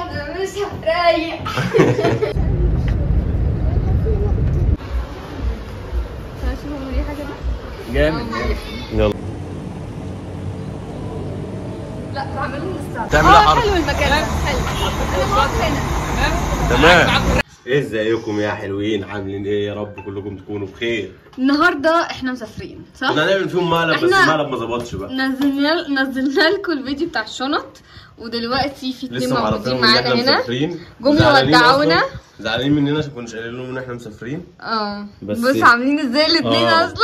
مش رايق شوفوا دي حاجه جامد يلا لا بعمله مستعد تعمل اه حرف. حلو المكان ده حلو انا واقف هنا تمام ازيكم يا حلوين عاملين ايه يا رب كلكم تكونوا بخير النهارده احنا مسافرين صح؟ كنا هنعمل فيهم مقلب بس إحنا- المقلب ما ظبطش بقى نزلنا نزلنا لكم الفيديو بتاع الشنط ودلوقتي في اتنين لسه موجودين معرفينهم ان معانا احنا هنا مسافرين جم زعلانين يودعونا. أصلاً. زعلانين مننا عشان كناش قايلين لهم ان احنا مسافرين اه بس بص إيه؟ عاملين ازاي الاتنين آه. اصلا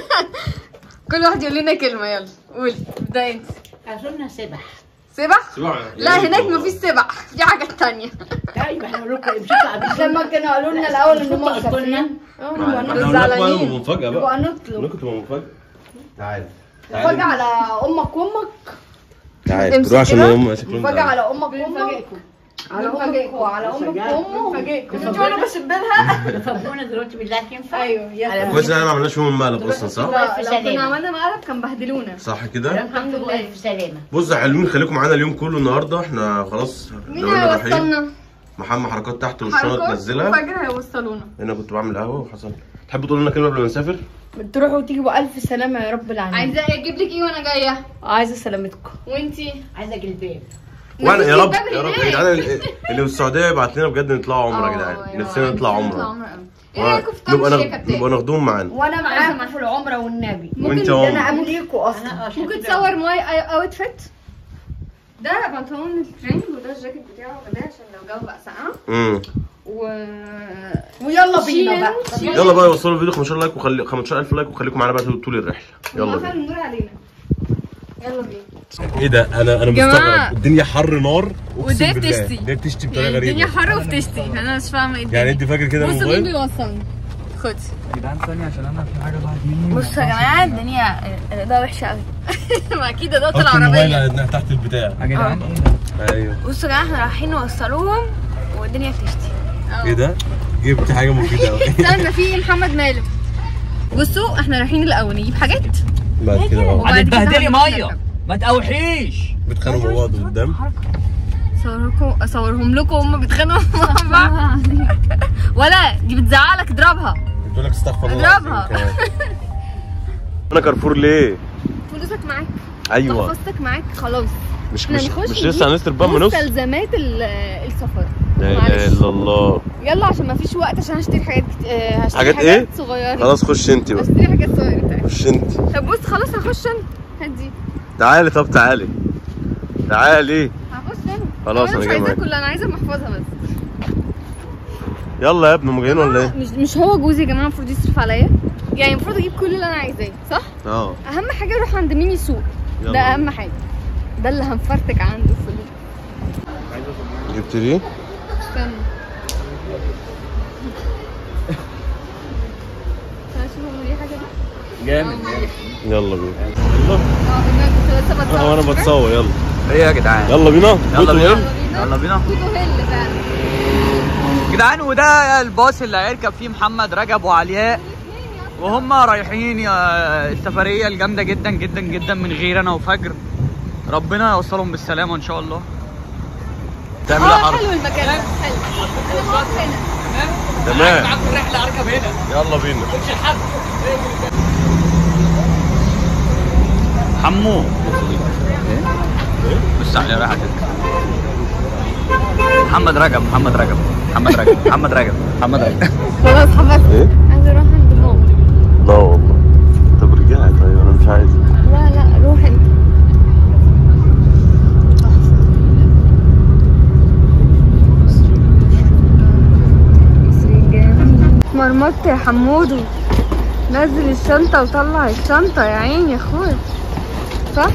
كل واحد يقول لنا كلمه يلا قولي ابدا انت اظن سبح سبح؟ سبع لا هناك مفيش سبح دي حاجه تانية طيب احنا نقول لكم امسكوا عبيد لما كانوا قالوا لنا الاول ان هم كنا مسافرين اه نبقى احنا نطلب قلنا لكم زعلانين. هيبقى مفاجأة نبقى بقى نطلب ممكن تبقى مفاجأة تعالى مفاجأة على امك وامك تعالى امسك تروح عشان كده. هم شكلهم مفاجأة زعلانين. على امك وامك على امك وعلى امك وامك نفاجئكم. انتوا وانا بشبهها فابونا دلوقتي بالله ينفع ايوه يا كويس ان احنا ما عملناش فيهم المقلب اصلا صح؟ الله في لو كنا سلامة عملنا مقلب كان بهدلونا صح كده؟ الحمد لله في سلامة بصوا يا حلوين خليكم معانا اليوم كله النهارده احنا خلاص مين ناويين رايحين هيوصلنا؟ محمد حركات تحت والشنط حركات تنزلها وفجر هيوصلونا هنا كنت بعمل قهوه وحصل تحبوا تقولوا لنا كلمه قبل ما نسافر؟ تروحوا وتيجوا الف سلامة يا رب العالمين عايزه اجيب لك ايه وانا جايه عايزة سلامتكم وانتي عايزة جلباب وانا يا رب نفسي يا رب الباب يا جدعان اللي اللي في السعوديه يبعت لنا بجد نطلع عمره يا آه، جدعان يا نفسنا نطلع نفسنا عمره قوي. ايه رايكم في طعم نبقى الشيكه ناخد- بتاعي؟ نبقى ناخدوهم معانا وانا معاكم في العمرة والنبي وانت ده يا انا عمر قبليكوا اصلا أنا ممكن تصور ماي اوت فيت ده بنطلون الترنج وده الجاكيت بتاعه ده عشان لو الجو بقى ساقع امم و ويلا بينا بقى شيل- يلا بقى يوصلوا الفيديو 15 لايك وخلي 15000 لايك وخليكم معانا بقى طول الرحله يلا وقفل بينا النور علينا يلا بينا ايه ده انا انا جماعة. مستغرب الدنيا حر نار وده أقسم بالله. بتشتي. ده بتشتي بطريقه يعني الدنيا غريبه حر وبتشتي انا مش فاهمه ايه يعني انت فاكر كده بص مين الموبايل بيوصلني خد يا جدعان ثانية عشان انا في حاجة ضاعت مني بصوا يا جماعه الدنيا ده وحشه قوي ما اكيد ده حط الموبايل العربيه على- تحت البتاع يا جدعان ايه ايوه بصوا يا جماعه احنا رايحين نوصلوهم والدنيا بتشتي ايه ده جبت حاجه مفيده قوي استنى في محمد مالك بصوا احنا رايحين الاول نجيب حاجات بعد كده اه وبعد كده هتتبهدلي هنروح مية نركب. ما تقوحيش بيتخانقوا مع بعض قدام صوركم اصورهم لكم وهم بيتخانقوا مع بعض ولا دي بتزعلك اضربها بتقول لك استغفر الله اضربها. العظيم كمان. انا كارفور ليه؟ فلوسك معاك ايوه محفظتك معاك خلاص مش احنا مش نخش مش لسه هنستر بقى ما نوصل مستلزمات ال- السفر لا اله معلش. الا الله يلا عشان ما فيش وقت عشان هشتري حاجات كت- آه، هشتري حاجات حاجات ايه؟ صغيره خلاص خش انت بقى هشتري حاجات صغيره تعالى. خش انت طب بص خلاص هخش انا هدي تعالي طب تعالي تعالي هخش انا خلاص، انا أنا مش جاي عايزاه معاك. كله انا عايزه محفظه بس يلا يا ابني هم جايين ولا ايه؟ مش مش هو جوزي يا جماعه المفروض يصرف عليا يعني المفروض اجيب كل اللي انا عايزاه صح اه اهم حاجه اروح عند مين يسوق يلا. ده اهم حاجه ده اللي هنفرتك عنده في ال- جبت ليه؟ استنى تعالى شوف هو ليه حاجه دي جامد يلا بينا يلا اه انا كنت لسه بتصور اه وانا بتصور يلا ايه يا جدعان يلا بينا يلا توتو بينا. هيل. يلا بينا توتو هيل فعلا جدعان وده الباص اللي هيركب فيه محمد رجب وعلياء وهم رايحين يا السفرية الجامدة جدا جدا جدا من غير انا وفجر ربنا يوصلهم بالسلامة ان شاء الله تعمل اه حرف حلو المكان ده حلو انا واقف هنا تمام الرحلة اركب هنا يلا بينا حمو بص عليه رايح تركب محمد رجب محمد رجب محمد رجب محمد رجب محمد رجب خلاص حبيبي ايه؟ عايزه اروح عند ماما لا والله طب رجعي طيب انا مش عايز لا لا روح انت مرمطت يا حمودو نزل الشنطة وطلع الشنطة يا عيني يا اخويا صح؟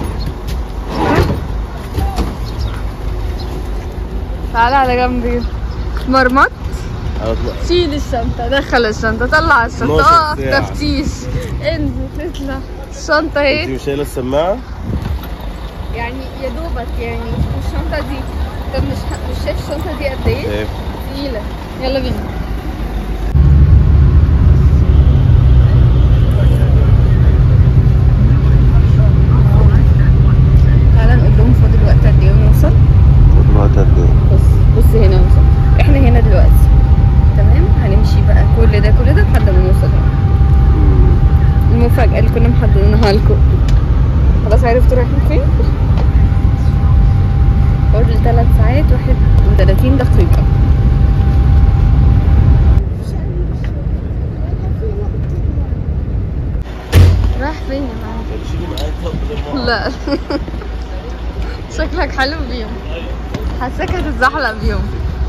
تعالى على جنب كده مرمط هطلع شيل الشنطة دخل الشنطة طلع الشنطة 12 اقف ساعة. تفتيش انزل اطلع الشنطة اهي انت مش شايله السماعه؟ يعني يا دوبك يعني الشنطة دي طب مش مش شايف الشنطة دي قد ايه؟ ايه تقيلة يلا بينا تعالى نقول لهم فاضل وقت قد ايه ونوصل الوقت قد ايه؟ بص 3 ساعات 31 دقيقة رايح فين يا معلم؟ لا شكلك حلو بيهم حاساك هتتزحلق بيهم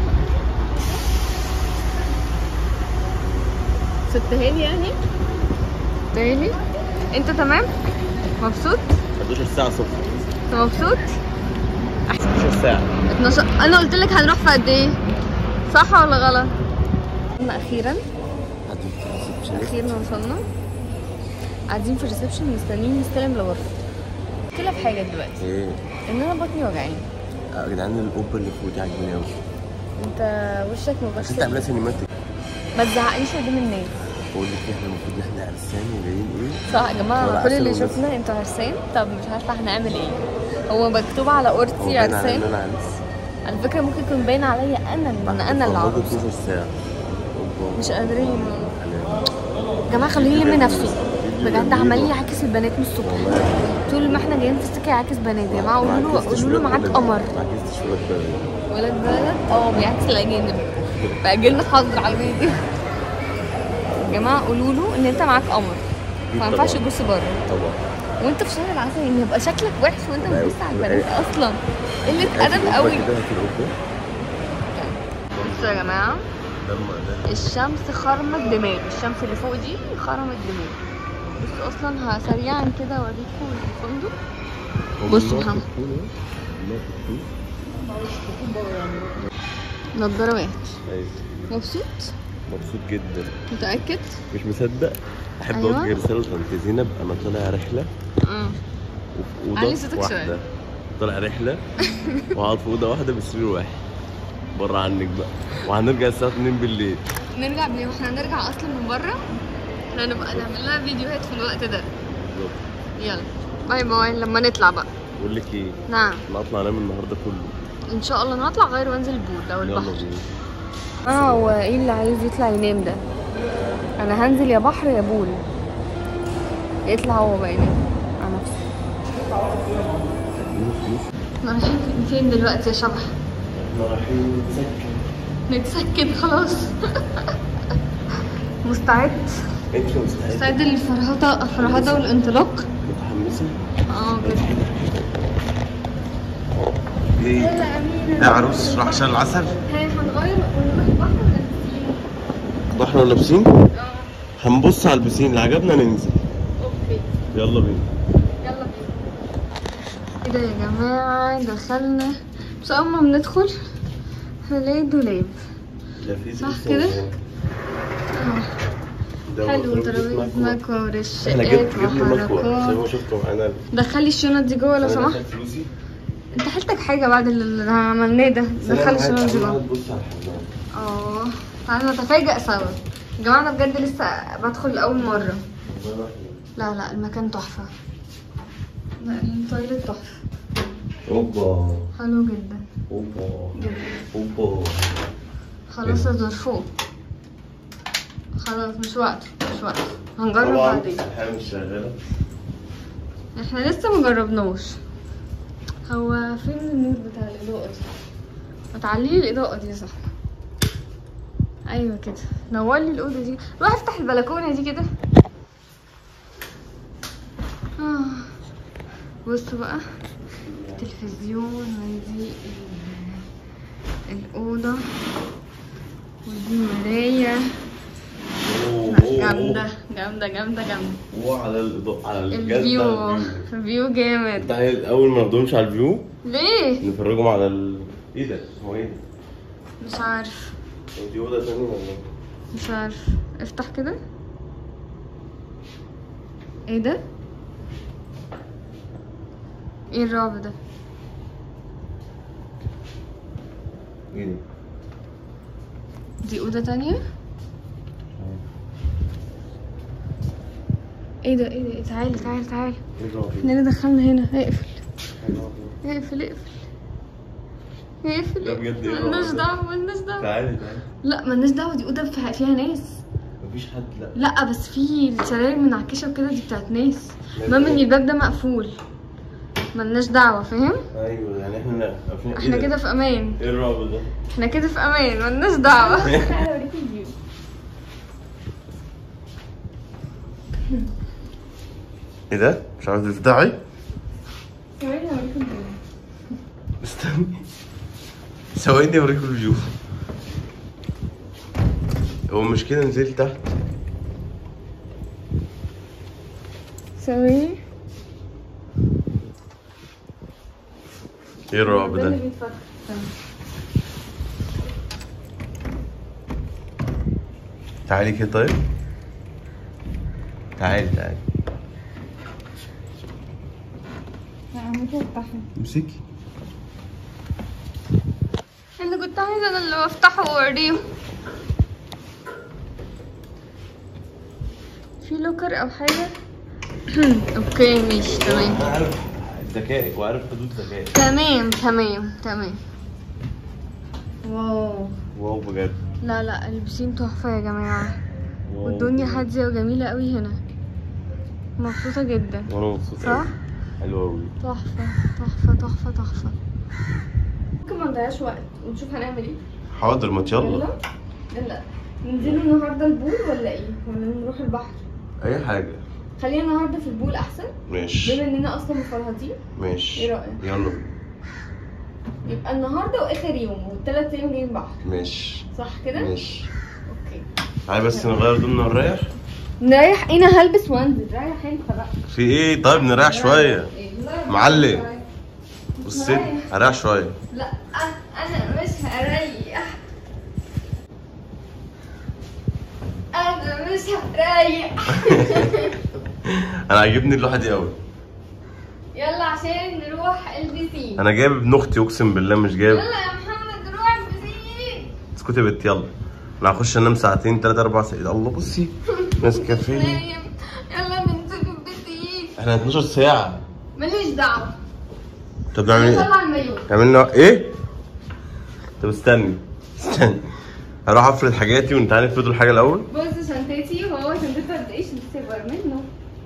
ست هاني يعني تاني انت تمام مبسوط 11 ساعة صفر انت مبسوط 11 ساعة 12 انا قلت لك هنروح في قد ايه صح ولا غلط وصلنا اخيرا اخيرا وصلنا قاعدين في الريسبشن مستنيين نستلم الغرفه قلت لك حاجه دلوقتي ايه ان انا بطني وجعاني يا جدعان الاوبر اللي فوق دي عاجباني قوي انت وشك بس انت عاملها مغسل سينماتيك ما تزعقنيش قدام الناس بقول لك احنا المفروض ان احنا عرسان وجايين ايه صح يا جماعه ولا كل اللي عسل ولا شفنا انتوا عرسان طب مش عارفه هنعمل ايه هو مكتوب على هو قرطي باين على عرسان ان انا عرس على فكره ممكن يكون باين عليا انا ان انا اللي فرهدة عروسه 12 ساعة اوبا مش قادرين حلال. يا جماعه خليه يلم نفسه بجد عمال يعاكس البنات من الصبح طول ما احنا جايين في السكه يعاكس بنات يا جماعه قولوا له قولوا له معاك قمر ما عكستش ولاد بلد ولاد بلد اه بيعكس الاجانب فاجلنا حظر على الفيديو يا جماعه قولوا له ان انت معاك قمر ما ينفعش طبعاً. تبص بره طبعا وانت في شهر العسل ان يبقى شكلك وحش وانت بتبص على البنات اصلا قله ادب هاتي قوي الأوبا كده هاتي الأوبا. بصوا يا جماعه لما ده الشمس خرمت دماغي الشمس اللي فوق دي خرمت دماغي بصوا اصلا ها سريعا كده اوريكم الفندق بصوا محمد نضاره وحش ايوه مبسوط مبسوط جدا متاكد مش مصدق احب أيوة. اوجه رساله لطنط زينب انا طالع رحله اه وفي اوضه علي صوتك واحده شوية. طالع رحله وهقعد في اوضه واحده بسرير واحد بره عنك بقى وهنرجع الساعه 2 بالليل نرجع بيه واحنا هنرجع اصلا من بره احنا هنبقى نعمل لها فيديوهات في الوقت ده بالظبط يلا باي باي لما نطلع بقى بقول لك ايه نعم انا هطلع انام النهارده كله ان شاء الله انا هطلع غير وانزل البول او يلا البحر بينا اه هو ايه اللي عايز يطلع ينام ده انا هنزل يا بحر يا بول يطلع هو بقى ينام على نفسه احنا رايحين فين دلوقتي يا شبح احنا رايحين نتسكن نتسكن خلاص مستعد انت مستعده مستعد للفرهدة الفرهدة والانطلاق متحمسه اه جدا ليه يا عروس راح عشان العسل هي هنغير ونروح البحر ولا نسيب؟ واحنا لابسين اه هنبص على البسين اللي عجبنا ننزل اوكي يلا بينا يلا بينا ايه ده يا جماعة دخلنا بس اول ما بندخل هنلاقي دولاب لا في صح زي كده؟ صوص. اه ده حلو ترابيزة ترابيزة مكوى. مكوى احنا ورشاقات جبت جبنا مكوى زي وحركات ما شفتوا معانا دخلي الشنط دي جوه لو أنا سمحت دخلت فلوسي انت حيلتك حاجة بعد اللي عملناه ده بس أنا دخلي قاعد- الشنط دي أنا جوه قاعد ببص على الحمام اه تعالوا نتفاجئ سوا يا جماعة انا بجد لسه بدخل لأول مرة لا لا المكان تحفة لا التويلت تحفة اوبا حلو جدا اوبا جدا اوبا خلاص يا ظرفوه خلاص مش وقته مش وقته هنجرب طبعا بعدين الحياة مش شغالة احنا لسه مجربناش هو فين النور بتاع الإضاءة دي ما تعليلي الإضاءة دي يا صاحبي أيوة كده نور لي الأوضة دي روح افتح البلكونة دي كده آه. بصوا بقى التلفزيون ودي ال- الأوضة ودي مراية لا، جامدة جامدة جامدة جامدة وعلى الإضاءة على الجد الفيو فيو جامد انت اول ما ناخدهمش على الفيو ليه؟ نفرجهم على ال ايه ده؟ اسمه ايه ده؟ مش عارف هو دي اوضه تانية ولا ايه؟ مش عارف افتح كده ايه ده؟ ايه الرعب ده؟ ايه ده؟ دي أوضة تانية؟ ايه ده ايه ده تعالى تعالى تعالى ايه الرعب احنا اللي دخلنا هنا اقفل ده؟ اقفل اقفل اقفل ده بجد ايه ملناش الرعب ده؟ دعوة ملناش دعوة تعالي تعالي لا ملناش دعوة دي أوضة فيها فيها ناس مفيش حد لا لا بس في السراير منعكشه وكده دي بتاعت ناس ناس المهم ان إيه؟ الباب ده مقفول ملناش دعوة فاهم ايوه يعني احنا عارفين احنا كده في امان ايه الرعب ده؟ احنا كده في امان ملناش دعوة ايه ده؟ مش عارف تفتحي؟ استني ثواني اوريكم الفيو هو مش كده نزل تحت ثواني ايه الرعب ده اللي ده؟ بيتفتح تعالي كده طيب تعالي تعالي امسكي انا كنت عايزة انا اللي بفتحه واوريه في لوكر او حاجة اوكي ماشي تمام انا عارف ذكائك وعارف حدود ذكائك تمام تمام تمام واو واو بجد لا لا البسين تحفة يا جماعة واو والدنيا بجد. هادية وجميلة قوي هنا مبسوطة جدا وانا مبسوط صح؟ أوي. حلو قوي تحفة تحفة تحفة تحفة ممكن ما نضيعش وقت ونشوف هنعمل ايه حاضر ما يلا يلا ننزلوا النهارده البول ولا ايه؟ ولا نروح البحر؟ اي حاجه خلينا النهارده في البول احسن ماشي بما اننا اصلا مفرهدين ماشي إيه رأيك؟ يلا يبقى النهارده واخر يوم والثلاث ايام جايين بحر ماشي صح كده؟ ماشي اوكي تعالي بس نغير ضمن ونريح نريح انا هلبس وانزل ريح انت بقى في ايه طيب نريح شويه إيه؟ نريح. معلم. بصي نريح. هريح شويه لا انا مش هريح انا مش هريح انا عاجبني اللوحه دي قوي يلا عشان نروح البسين انا جايب ابن اختي اقسم بالله مش جايب يلا يا محمد نروح البسين اسكتي يا بنت يلا انا هخش انام ساعتين ثلاثة اربع ساعات الله بصي ناس كافيه نايم يلا ننزل البسين احنا 12 ساعة ماليش دعوة طب نعمل ايه؟ نطلع المايو عملنا ايه؟ طب استني استني هروح افرد حاجاتي وانت عارف نفرد الحاجة الأول بص شنطتي وهو شنطته قد ايه شنطتي اكبر منه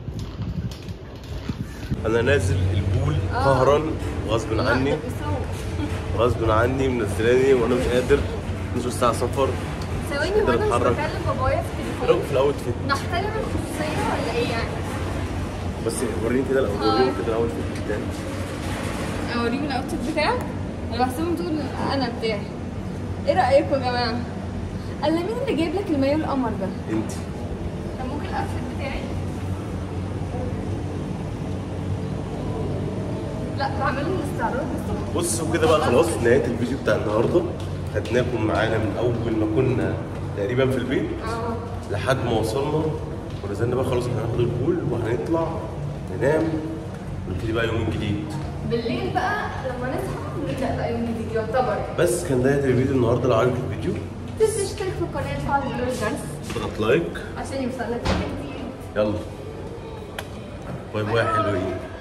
أنا نازل البول قهرا غصب عني غصب عني منزلاني وأنا مش قادر نص ساعة سفر ثواني قادر وانا مش أتحرك. بكلم بابايا في التليفون رغم في الأوتفيت نحترم الخصوصية ولا ايه يعني؟ بس وريني كده الأول وريني كده الأوتفيت بتاعي اوريهم الاوتفيت بتاعك؟ انا بحسبهم تقول انا بتاعي ايه رايكم يا جماعه؟ قال مين اللي جايب لك المايو القمر ده؟ أنت طب ممكن الاوتفيت بتاعي؟ لا بعمل لهم استعراض بس بصوا كده بقى خلاص نهاية الفيديو بتاع النهاردة خدناكم معانا من أول ما كنا تقريبا في البيت اه لحد ما وصلنا ونزلنا بقى خلاص احنا هناخد البول وهنطلع ننام ونبتدي بقى يوم جديد بالليل بقى لما نصحى نبدا بقى يوم جديد يعتبر بس كان ده الفيديو النهارده لو عجبك الفيديو تنسى تشترك في القناه وتفعل زر الجرس اضغط لايك عشان يوصلك فيديو جديد يلا باي باي يا حلوين